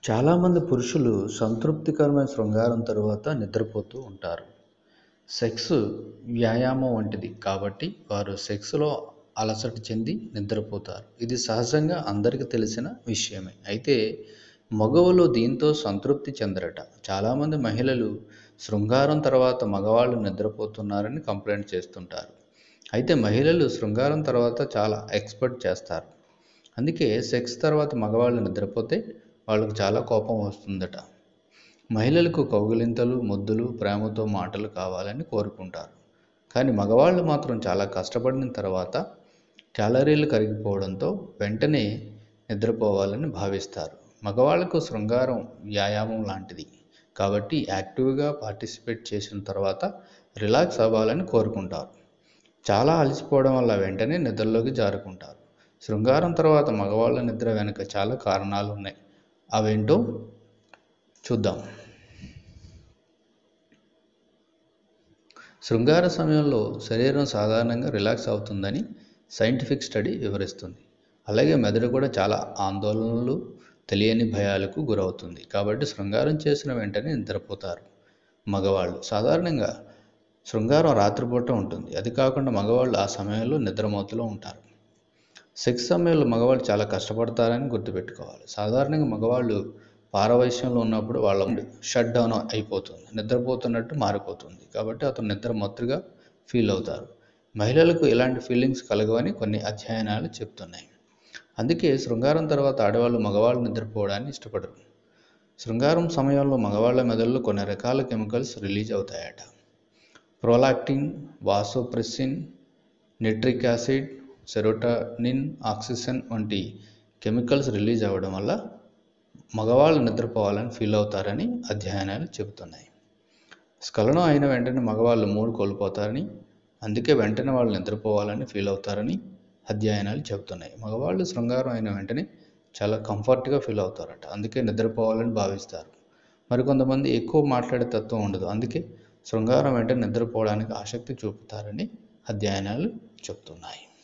చాలామంది పురుషులు సంతృప్తికరమైన శృంగారం తరువాత నిద్రపోతూ ఉంటారు సెక్స్ వ్యాయామం వంటిది కాబట్టి వారు సెక్స్లో అలసట చెంది నిద్రపోతారు ఇది సహజంగా అందరికీ తెలిసిన విషయమే అయితే మగవాళ్ళు దీంతో సంతృప్తి చెందరట చాలామంది మహిళలు శృంగారం తర్వాత మగవాళ్ళు నిద్రపోతున్నారని కంప్లైంట్ చేస్తుంటారు అయితే మహిళలు శృంగారం తర్వాత చాలా ఎక్స్పెక్ట్ చేస్తారు అందుకే సెక్స్ తర్వాత మగవాళ్ళు నిద్రపోతే వాళ్ళకు చాలా కోపం వస్తుందట మహిళలకు కౌగిలింతలు ముద్దులు ప్రేమతో మాటలు కావాలని కోరుకుంటారు కానీ మగవాళ్ళు మాత్రం చాలా కష్టపడిన తర్వాత క్యాలరీలు కరిగిపోవడంతో వెంటనే నిద్రపోవాలని భావిస్తారు మగవాళ్ళకు శృంగారం వ్యాయామం లాంటిది కాబట్టి యాక్టివ్గా పార్టిసిపేట్ చేసిన తర్వాత రిలాక్స్ అవ్వాలని కోరుకుంటారు చాలా అలసిపోవడం వల్ల వెంటనే నిద్రలోకి జారుకుంటారు శృంగారం తర్వాత మగవాళ్ళ నిద్ర వెనుక చాలా కారణాలు ఉన్నాయి అవేంటో చూద్దాం శృంగార సమయంలో శరీరం సాధారణంగా రిలాక్స్ అవుతుందని సైంటిఫిక్ స్టడీ వివరిస్తుంది అలాగే మెదడు కూడా చాలా ఆందోళనలు తెలియని భయాలకు గురవుతుంది కాబట్టి శృంగారం చేసిన వెంటనే నిద్రపోతారు మగవాళ్ళు సాధారణంగా శృంగారం రాత్రిపూట ఉంటుంది అది కాకుండా మగవాళ్ళు ఆ సమయంలో నిద్రమోతులో ఉంటారు సెక్స్ సమయంలో మగవాళ్ళు చాలా కష్టపడతారని గుర్తుపెట్టుకోవాలి సాధారణంగా మగవాళ్ళు పారవశ్యంలో ఉన్నప్పుడు వాళ్ళ షట్ డౌన్ అయిపోతుంది నిద్రపోతున్నట్టు మారిపోతుంది కాబట్టి అతను నిద్ర మత్తుగా ఫీల్ అవుతారు మహిళలకు ఇలాంటి ఫీలింగ్స్ కలగవని కొన్ని అధ్యయనాలు చెప్తున్నాయి అందుకే శృంగారం తర్వాత ఆడవాళ్ళు మగవాళ్ళు నిద్రపోవడాన్ని ఇష్టపడరు శృంగారం సమయంలో మగవాళ్ళ మెదడులో కొన్ని రకాల కెమికల్స్ రిలీజ్ అవుతాయట prolactin vasopressin nitric acid serotonin oxygen వంటి కెమికల్స్ రిలీజ్ అవ్వడం వల్ల మగవాళ్ళు నిద్రపోవాలని ఫీల్ అవుతారని అధ్యయనాలు చెబుతున్నాయి స్ఖలనం అయిన వెంటనే మగవాళ్ళు మూడు కోల్పోతారని అందుకే వెంటనే వాళ్ళు నిద్రపోవాలని ఫీల్ అవుతారని అధ్యయనాలు చెబుతున్నాయి మగవాళ్ళు శృంగారం అయిన వెంటనే చాలా కంఫర్ట్గా ఫీల్ అవుతారట అందుకే నిద్రపోవాలని భావిస్తారు మరికొంతమంది ఎక్కువ మాట్లాడే తత్వం ఉండదు అందుకే శృంగారం వెంటనే నిద్రపోవడానికి ఆసక్తి చూపుతారని అధ్యయనాలు చెబుతున్నాయి